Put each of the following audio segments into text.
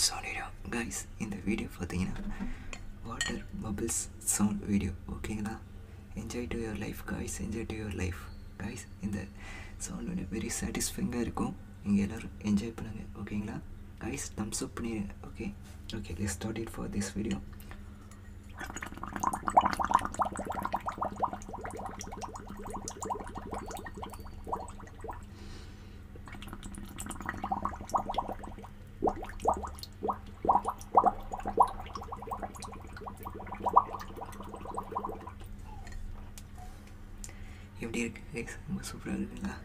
sound video guys இந்த video பார்த்தீங்கன்னா water bubbles sound video ஓகேங்களா enjoy to your life guys enjoy to your life guys இந்த sound video very சாட்டிஸ்ஃபைங்காக இருக்கும் நீங்கள் எல்லோரும் என்ஜாய் பண்ணுங்கள் ஓகேங்களா காய்ஸ் தம்ஸ் அப் பண்ணிடுங்க okay okay let start it for this video எப்படி இருக்கு கைஸ் ரொம்ப சூப்பராக இருக்குங்களா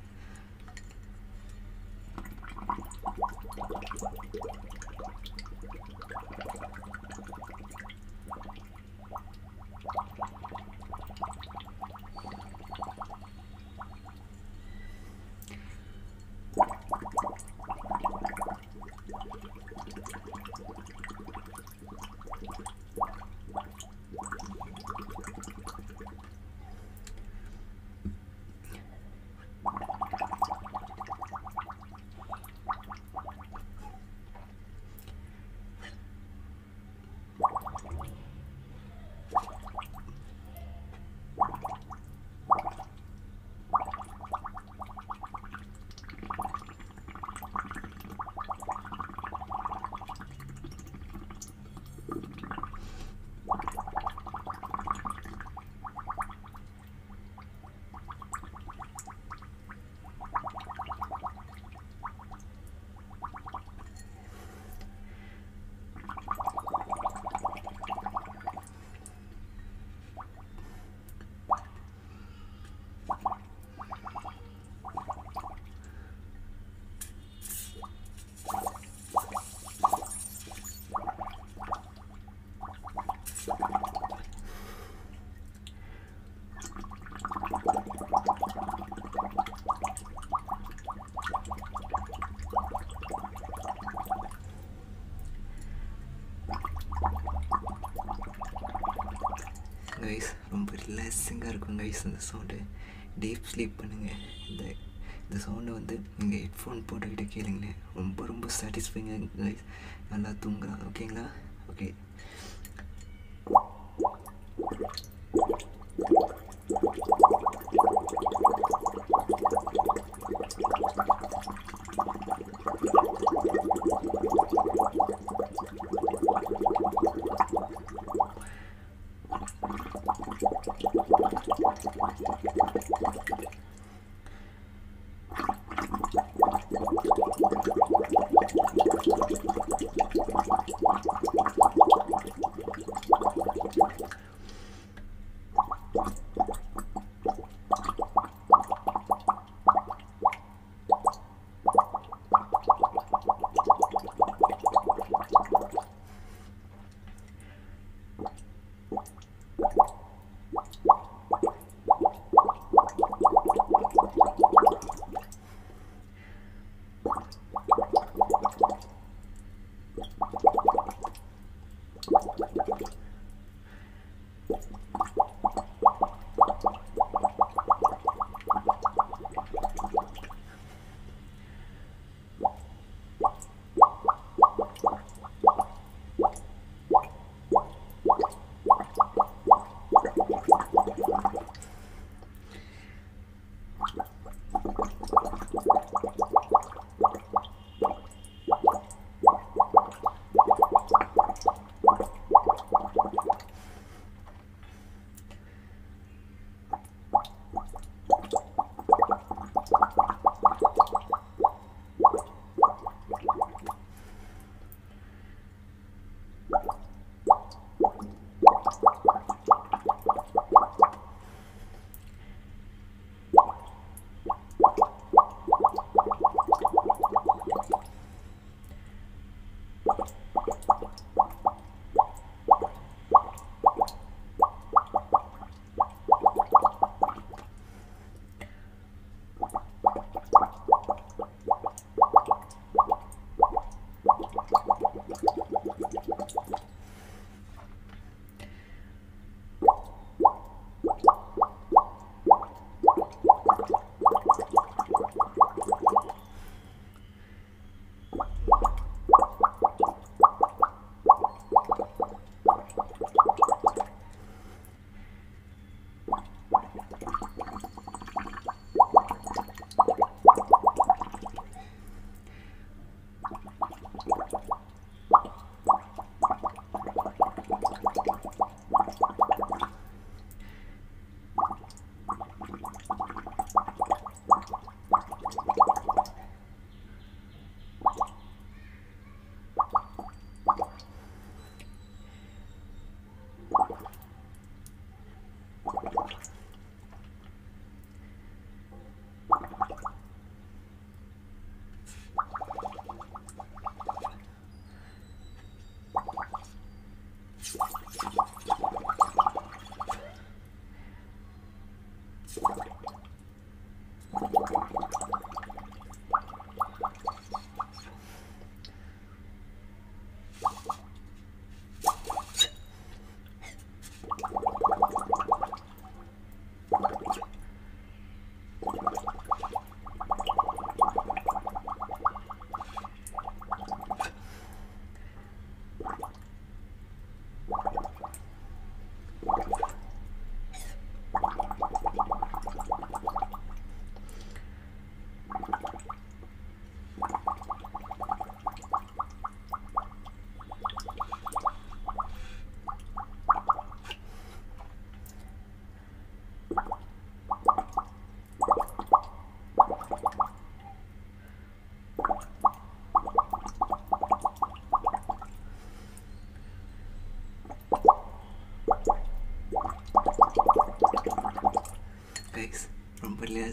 கைஸ் ரொம்ப ரிலாக்ஸிங்காக இருக்கும் கைஸ் இந்த சவுண்டு டீப் ஸ்லீப் பண்ணுங்கள் இந்த இந்த சவுண்டை வந்து நீங்கள் ஹெட்ஃபோன் போட்டுக்கிட்டு கேளுங்களேன் ரொம்ப ரொம்ப சாட்டிஸ்ஃபைங்காக கைஸ் நல்லா தூங்கலாம் ஓகேங்களா ஓகே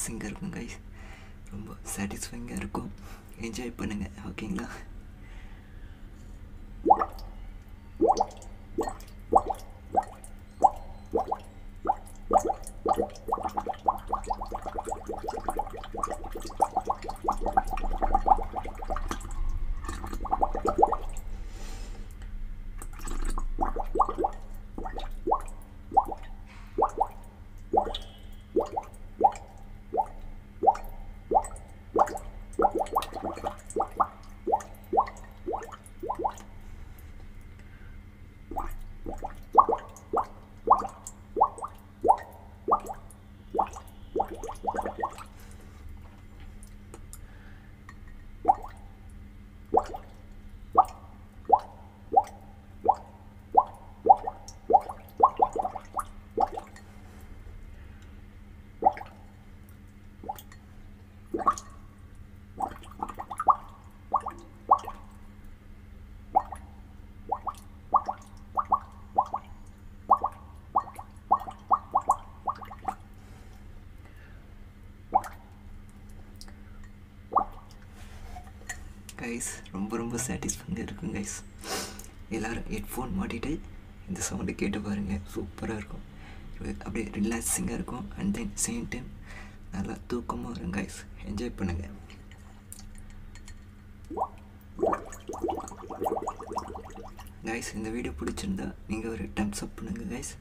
ரிலாக்ஸிங்காக இருக்கும் கைஸ் ரொம்ப சாட்டிஸ்ஃபைங்காக இருக்கும் என்ஜாய் பண்ணுங்கள் ஓகேங்களா கைஸ் ரொம்ப ரொம்ப சாட்டிஸ்ஃபைங்காக இருக்கும் கைஸ் எல்லோரும் ஹெட்ஃபோன் மாட்டிட்டு இந்த சவுண்டு கேட்டு பாருங்கள் சூப்பராக இருக்கும் அப்படியே ரிலாக்ஸிங்காக இருக்கும் அண்ட் தென் சேம் டைம் நல்லா தூக்கமாக வரும் கைஸ் என்ஜாய் பண்ணுங்கள் கைஸ் இந்த வீடியோ பிடிச்சிருந்தா நீங்கள் ஒரு டம்ஸ் அப் பண்ணுங்கள் கைஸ்